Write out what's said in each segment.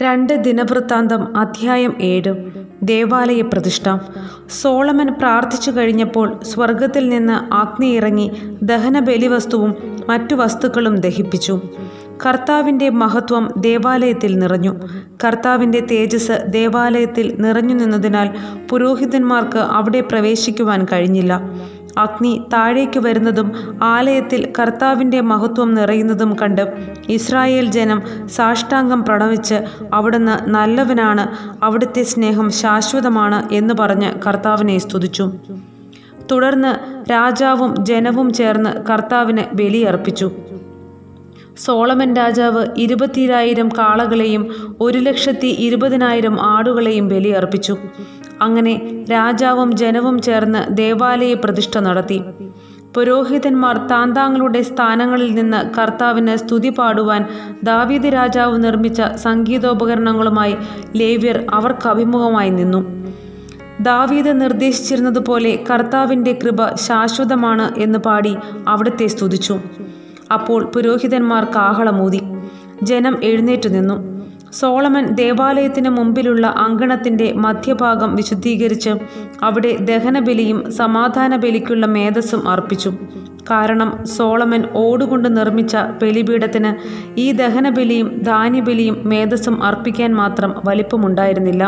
രണ്ട് ദിനവൃത്താന്തം അധ്യായം ഏഴ് ദേവാലയ പ്രതിഷ്ഠ സോളമൻ പ്രാർത്ഥിച്ചു കഴിഞ്ഞപ്പോൾ സ്വർഗത്തിൽ നിന്ന് അഗ്നി ഇറങ്ങി ദഹനബലിവസ്തുവും മറ്റു വസ്തുക്കളും ദഹിപ്പിച്ചു കർത്താവിൻ്റെ മഹത്വം ദേവാലയത്തിൽ നിറഞ്ഞു കർത്താവിൻ്റെ തേജസ് ദേവാലയത്തിൽ നിറഞ്ഞു നിന്നതിനാൽ പുരോഹിതന്മാർക്ക് അവിടെ പ്രവേശിക്കുവാൻ കഴിഞ്ഞില്ല അഗ്നി താഴേക്ക് വരുന്നതും ആലയത്തിൽ കർത്താവിൻ്റെ മഹത്വം നിറയുന്നതും കണ്ട് ഇസ്രായേൽ ജനം സാഷ്ടാംഗം പ്രണവിച്ച് അവിടുന്ന് നല്ലവനാണ് അവിടുത്തെ സ്നേഹം ശാശ്വതമാണ് എന്ന് പറഞ്ഞ് കർത്താവിനെ സ്തുതിച്ചു തുടർന്ന് രാജാവും ജനവും ചേർന്ന് കർത്താവിന് ബലിയർപ്പിച്ചു സോളമൻ രാജാവ് ഇരുപത്തിരായിരം കാളകളെയും ഒരു ലക്ഷത്തി ഇരുപതിനായിരം ആടുകളെയും ബലിയർപ്പിച്ചു അങ്ങനെ രാജാവും ജനവും ചേർന്ന് ദേവാലയ പ്രതിഷ്ഠ നടത്തി പുരോഹിതന്മാർ താന്താങ്ങളുടെ സ്ഥാനങ്ങളിൽ നിന്ന് കർത്താവിന് സ്തുതി പാടുവാൻ ദാവീദ് രാജാവ് നിർമ്മിച്ച സംഗീതോപകരണങ്ങളുമായി ലേവ്യർ അവർക്ക് അഭിമുഖമായി നിന്നു ദാവീദ് നിർദ്ദേശിച്ചിരുന്നതുപോലെ കർത്താവിൻ്റെ കൃപ ശാശ്വതമാണ് എന്ന് പാടി അവിടുത്തെ സ്തുതിച്ചു അപ്പോൾ പുരോഹിതന്മാർ കാഹളമൂതി ജനം എഴുന്നേറ്റു നിന്നു സോളമൻ ദേവാലയത്തിന് മുമ്പിലുള്ള അങ്കണത്തിൻ്റെ മധ്യഭാഗം വിശുദ്ധീകരിച്ച് അവിടെ ദഹനബലിയും സമാധാന ബലിക്കുള്ള മേധസ്സും അർപ്പിച്ചു കാരണം സോളമൻ ഓടുകൊണ്ട് നിർമ്മിച്ച ബലിപീഠത്തിന് ഈ ദഹനബലിയും ധാന്യബലിയും മേധസ്സും അർപ്പിക്കാൻ മാത്രം വലിപ്പമുണ്ടായിരുന്നില്ല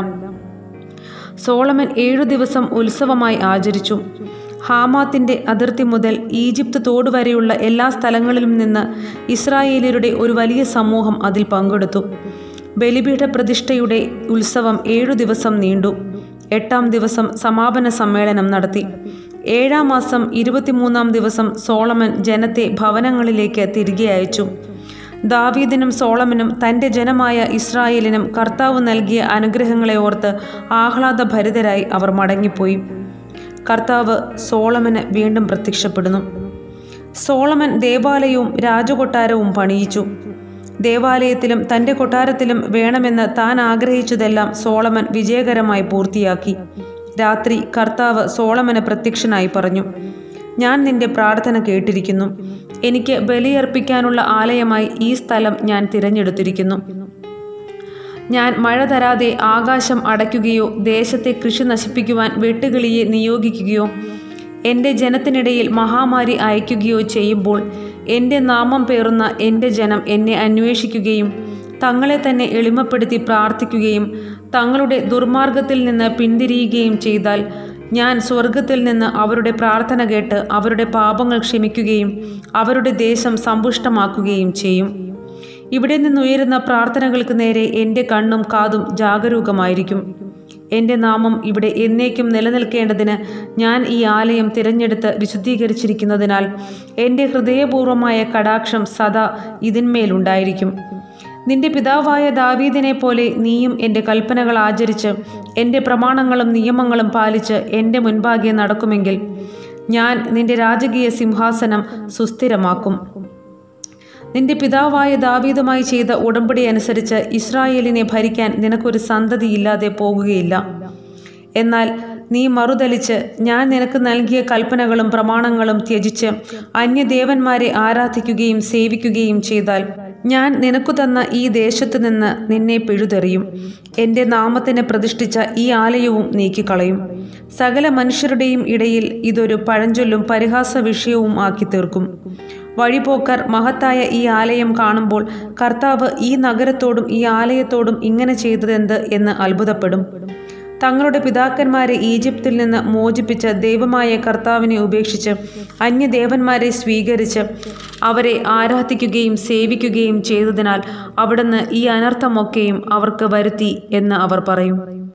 സോളമൻ ഏഴു ദിവസം ഉത്സവമായി ആചരിച്ചു ഹാമാത്തിൻ്റെ അതിർത്തി മുതൽ ഈജിപ്ത് തോട് വരെയുള്ള എല്ലാ സ്ഥലങ്ങളിലും നിന്ന് ഇസ്രായേലിയരുടെ ഒരു വലിയ സമൂഹം അതിൽ പങ്കെടുത്തു ബലിപീഠ പ്രതിഷ്ഠയുടെ ഉത്സവം ഏഴു ദിവസം നീണ്ടു എട്ടാം ദിവസം സമാപന സമ്മേളനം നടത്തി ഏഴാം മാസം ഇരുപത്തിമൂന്നാം ദിവസം സോളമൻ ജനത്തെ ഭവനങ്ങളിലേക്ക് തിരികെ അയച്ചു ദാവീദിനും സോളമനും തൻ്റെ ജനമായ ഇസ്രായേലിനും കർത്താവ് നൽകിയ അനുഗ്രഹങ്ങളെ ഓർത്ത് ആഹ്ലാദഭരിതരായി അവർ മടങ്ങിപ്പോയി കർത്താവ് സോളമന് വീണ്ടും പ്രത്യക്ഷപ്പെടുന്നു സോളമൻ ദേവാലയവും രാജകൊട്ടാരവും പണിയിച്ചു ദേവാലയത്തിലും തൻ്റെ കൊട്ടാരത്തിലും വേണമെന്ന് താൻ ആഗ്രഹിച്ചതെല്ലാം സോളമൻ വിജയകരമായി പൂർത്തിയാക്കി രാത്രി കർത്താവ് സോളമന് പ്രത്യക്ഷനായി പറഞ്ഞു ഞാൻ നിന്റെ പ്രാർത്ഥന കേട്ടിരിക്കുന്നു എനിക്ക് ബലിയർപ്പിക്കാനുള്ള ആലയമായി ഈ സ്ഥലം ഞാൻ തിരഞ്ഞെടുത്തിരിക്കുന്നു ഞാൻ മഴ തരാതെ ആകാശം അടയ്ക്കുകയോ ദേശത്തെ കൃഷി നശിപ്പിക്കുവാൻ വെട്ടുകിളിയെ നിയോഗിക്കുകയോ എൻ്റെ ജനത്തിനിടയിൽ മഹാമാരി അയക്കുകയോ ചെയ്യുമ്പോൾ എൻ്റെ നാമം പേറുന്ന എൻ്റെ ജനം എന്നെ അന്വേഷിക്കുകയും തങ്ങളെ തന്നെ എളിമപ്പെടുത്തി പ്രാർത്ഥിക്കുകയും തങ്ങളുടെ ദുർമാർഗത്തിൽ നിന്ന് പിന്തിരിയുകയും ചെയ്താൽ ഞാൻ സ്വർഗത്തിൽ നിന്ന് അവരുടെ പ്രാർത്ഥന കേട്ട് അവരുടെ പാപങ്ങൾ ക്ഷമിക്കുകയും അവരുടെ ദേശം സമ്പുഷ്ടമാക്കുകയും ചെയ്യും ഇവിടെ നിന്നുയരുന്ന പ്രാർത്ഥനകൾക്ക് നേരെ എൻ്റെ കണ്ണും കാതും ജാഗരൂകമായിരിക്കും എൻ്റെ നാമം ഇവിടെ എന്നേക്കും നിലനിൽക്കേണ്ടതിന് ഞാൻ ഈ ആലയം തിരഞ്ഞെടുത്ത് വിശുദ്ധീകരിച്ചിരിക്കുന്നതിനാൽ എൻ്റെ ഹൃദയപൂർവമായ കടാക്ഷം സദാ ഇതിന്മേലുണ്ടായിരിക്കും നിന്റെ പിതാവായ ദാവീദിനെ പോലെ നീയും എൻ്റെ കൽപ്പനകൾ ആചരിച്ച് എൻ്റെ പ്രമാണങ്ങളും നിയമങ്ങളും പാലിച്ച് എൻ്റെ മുൻപാകെ നടക്കുമെങ്കിൽ ഞാൻ നിന്റെ രാജകീയ സിംഹാസനം സുസ്ഥിരമാക്കും നിന്റെ പിതാവായ ദാവീദുമായി ചെയ്ത ഉടമ്പടി അനുസരിച്ച് ഇസ്രായേലിനെ ഭരിക്കാൻ നിനക്കൊരു സന്തതിയില്ലാതെ പോകുകയില്ല എന്നാൽ നീ മറുതലിച്ച് ഞാൻ നിനക്ക് നൽകിയ കൽപ്പനകളും പ്രമാണങ്ങളും ത്യജിച്ച് അന്യദേവന്മാരെ ആരാധിക്കുകയും സേവിക്കുകയും ചെയ്താൽ ഞാൻ നിനക്കു തന്ന ഈ ദേശത്തു നിന്ന് നിന്നെ പിഴുതെറിയും എൻ്റെ നാമത്തിനെ പ്രതിഷ്ഠിച്ച ഈ ആലയവും നീക്കിക്കളയും സകല മനുഷ്യരുടെയും ഇടയിൽ ഇതൊരു പഴഞ്ചൊല്ലും പരിഹാസ വിഷയവും ആക്കി തീർക്കും വഴിപോക്കർ മഹത്തായ ഈ ആലയം കാണുമ്പോൾ കർത്താവ് ഈ നഗരത്തോടും ഈ ആലയത്തോടും ഇങ്ങനെ ചെയ്തതെന്ത് എന്ന് അത്ഭുതപ്പെടും തങ്ങളുടെ പിതാക്കന്മാരെ ഈജിപ്തിൽ നിന്ന് മോചിപ്പിച്ച ദൈവമായ കർത്താവിനെ ഉപേക്ഷിച്ച് അന്യദേവന്മാരെ സ്വീകരിച്ച് അവരെ ആരാധിക്കുകയും സേവിക്കുകയും ചെയ്തതിനാൽ അവിടുന്ന് ഈ അനർത്ഥമൊക്കെയും അവർക്ക് വരുത്തി എന്ന് അവർ പറയും